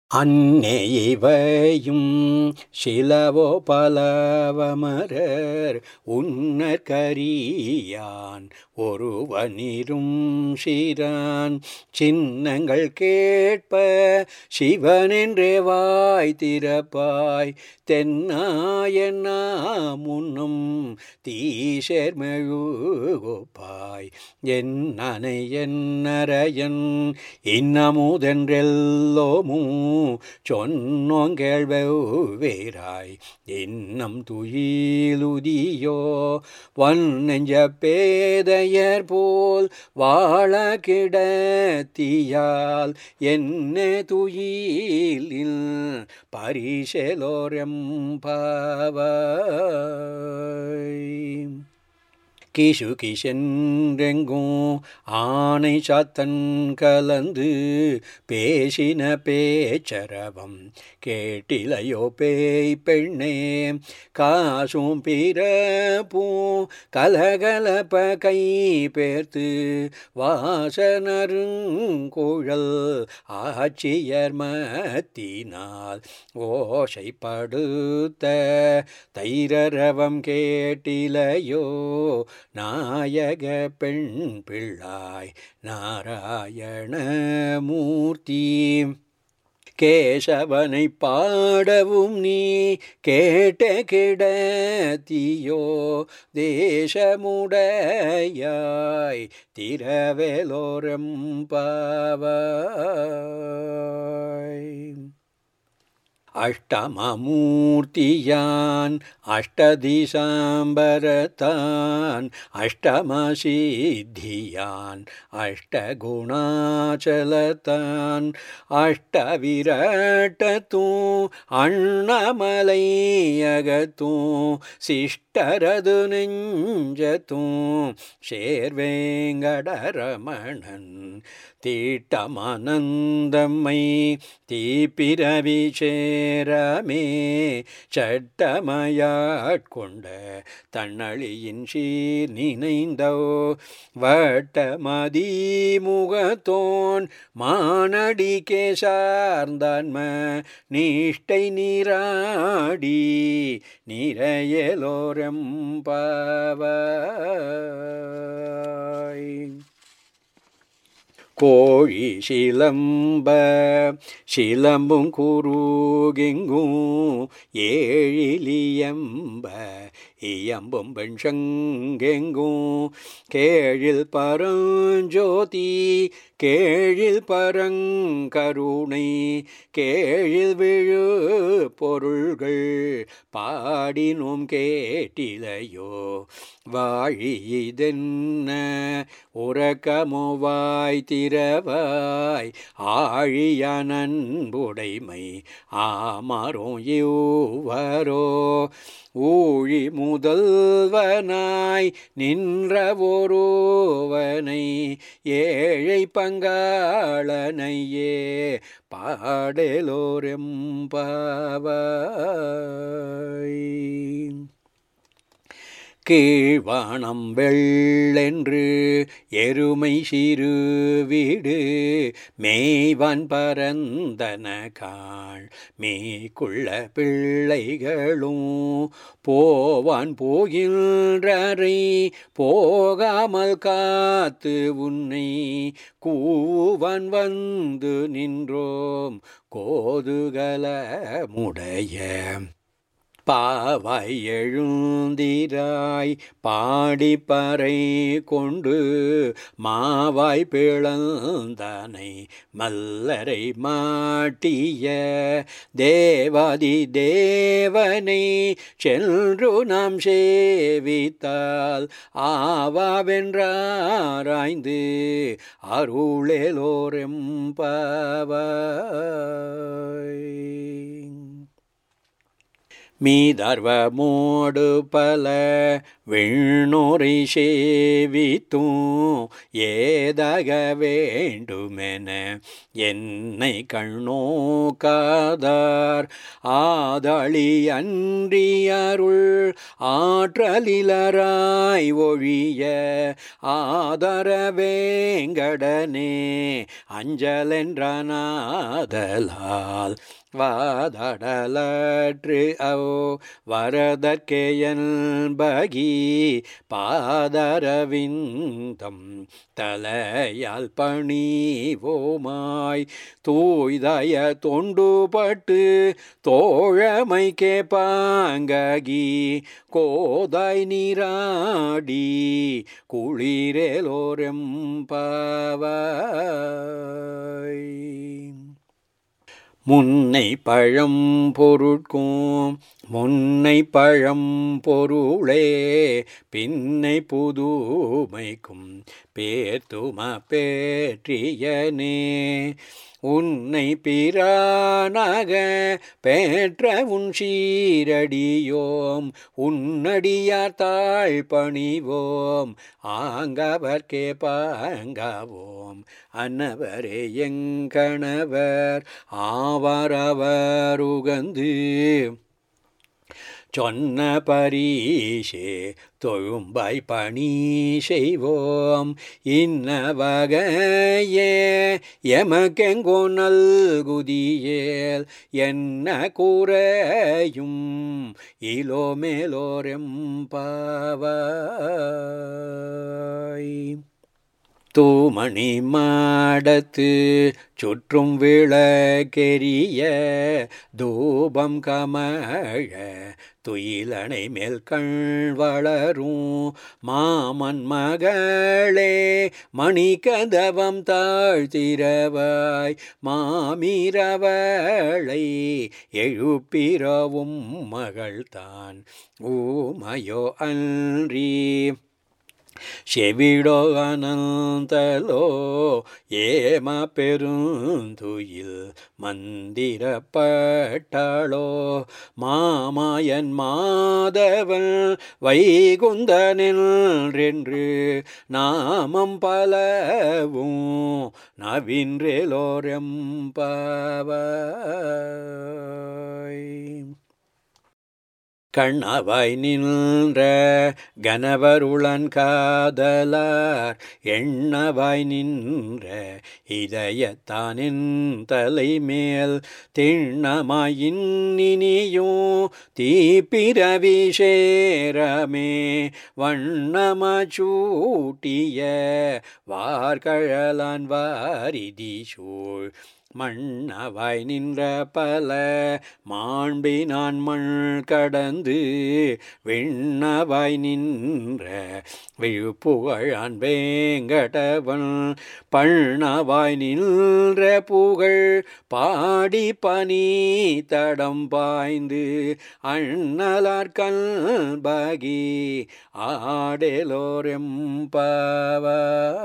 அன்னே இவையும் சிலவோ பலவமரர் உன்னற்கரியான் ஒருவனிரும் சிறான் சின்னங்கள் கேட்ப சிவனென்றே வாய் திறப்பாய் தென்னாயனா முன்னும் தீசேர்மெழுகோப்பாய் என் அனை என்னரையன் இன்னமுதென்றெல்லோமும் சொன்னோங்கேழ்வேராய் இன்னம் துயிலுதியோ வன் நெஞ்ச பேதையர் போல் வாழ கிடத்தியால் என்ன துயிலில் பரிசெலோரம் பாவாய் கிசு கிஷென்றெங்கும் ஆனை சாத்தன் கலந்து பேசின பேச்சரவம் கேட்டிலையோ பேய் பெண்ணே காசும் பிறப்பும் கலகலப்ப கை பேர்த்து வாசனருங்குழல் ஆட்சியர் மத்தினால் ஓசைப்படுத்த தைரரவம் கேட்டிலையோ நாயக பெண் பிள்ளாய் நாராயணமூர்த்தி கேசவனை பாடவும் நீ கேட்ட கிடத்தியோ தேசமுடையாய் திரவேலோரம் பாவாய் அஷ்டமமூர்த்தியான் அஷ்டதிசாம்பரத்தான் அஷ்டமசித்தியான் அஷ்டகுணாச்சலத்தான் அஷ்டவிரட்டத்தும் அண்ணமலையகத்தும் சிஷ்டரது நெஞ்சத்தும் சேர்வேங்கடரமணன் தீட்டமானந்தம்மை தீப்பிரவி சேரமே சட்டமயாட்கொண்ட தன்னழியின் சீர் நினைந்தோ வட்டமதி முகத்தோன் மானடி கேசார்ந்தான்ம நிஷ்டை நீராடி நிறையலோரம் பாவாய் கோழி சிலம்ப சிலம்பும் குருகெங்கும் ஏழிலியம்ப இயம்பும் பெண் சங்கெங்கும் கேழில் பரஞ்சோதி கேழில் பரங்கருணை கேழில் விழு பொருள்கள் பாடினோம் கேட்டிலையோ வாழி இதென்ன உறக்கமோ வாய் திறவாய் ஆழிய நண்புடைமை ஆமரும் இவ்வரோ ஊழி முதல்வனாய் நின்ற ஒருவனை ஏழை பங்காளனையே பாடலோரெம் பாவாய் கீழ்வானம் வெள்ளென்று எருமை சிறு வீடு மேய்வான் பரந்தன காள் மேய்க்குள்ள பிள்ளைகளும் போவான் போகின்றரை போகாமல் காத்து உன்னை கூவான் வந்து நின்றோம் கோதுகலமுடைய பாவாய் எழுந்திராய் பாடிப்பறை கொண்டு மாவாய் பிளந்தனை மல்லரை மாட்டிய தேவாதி தேவனை சென்று நாம் சேவித்தால் ஆவாவென்றாராய்ந்து அருளேலோரெம் பாவாய் மீதர்வமோடு பல விண்ணோரை சேவித்தும் ஏதாக வேண்டுமென என்னை கண்ணோக்காதார் ஆதளி அன்றியருள் ஆற்றலிலராய் ஒழிய ஆதர வேங்கடனே அஞ்சலென்றனாதலால் வாதடலற்று அவ் வரதற்கே என்பகி பாதரவிந்தம் தலையால் பணிவோமாய் தூய்தய தொண்டுபட்டு தோழமைக்கே பாங்ககி கோதாய் நீராடி குளிரேலோரெம்பாவாய் முன்னை பழம் பொருட்கும் முன்னை பழம் பொருளே பின்னை புதுமைக்கும் பேர்த்தும பேற்றியனே உன்னை பிரானாக பேற்ற உன் சீரடியோம் உன்னடியார் தாழ் பணிவோம் ஆங்கவர்க்கே பாங்காவோம் அன்னவரே எங்கணவர் ஆவரவர் உகந்து சொன்ன பரீஷே தொழும்பாய் பணி செய்வோம் இன்ன வகையே எமக்கெங்கோ நல்குதியேல் என்ன கூறையும் இலோ மேலோரெம்பாவாய் தூமணி மாடத்து சுற்றும் விளக்கெரிய தூபம் கமழ துயிலனை மேல் கண் வளரும் மாமன் மகளே மணிகதவம் தாழ்த்திரவாய் மாமிரவளை எழுப்பிரவும் மகள்தான் ஊமையோ அன்றி செவிடோ அனந்தலோ ஏம பெருந்துயில் மந்திரப்பட்டாளோ மாமாயன் மாதவன் வைகுந்தனென்று நாமம் பலவும் நவின்றேலோரெம்பாவாய் கண்ணவாய் நின்ற கனவருளன் காதலார் எண்ணவாய் நின்ற இதயத்தானின் தலைமேல் திண்ணமாயின் இனியும் தீப்பிரவி சேரமே வண்ணம சூட்டிய வார்கழலான் வாரிதி சூழ் மண்ணவாய் நின்ற பல மாண்பினான் மண் கடந்து விண்ணவாய் நின்ற விழுப்புகழான் வேங்கடவன் பண்ணவாய் நின்ற புகழ் பாடி பனி தடம் பாய்ந்து அண்ணலார் கல்பகி ஆடலோரெம்பாவாய்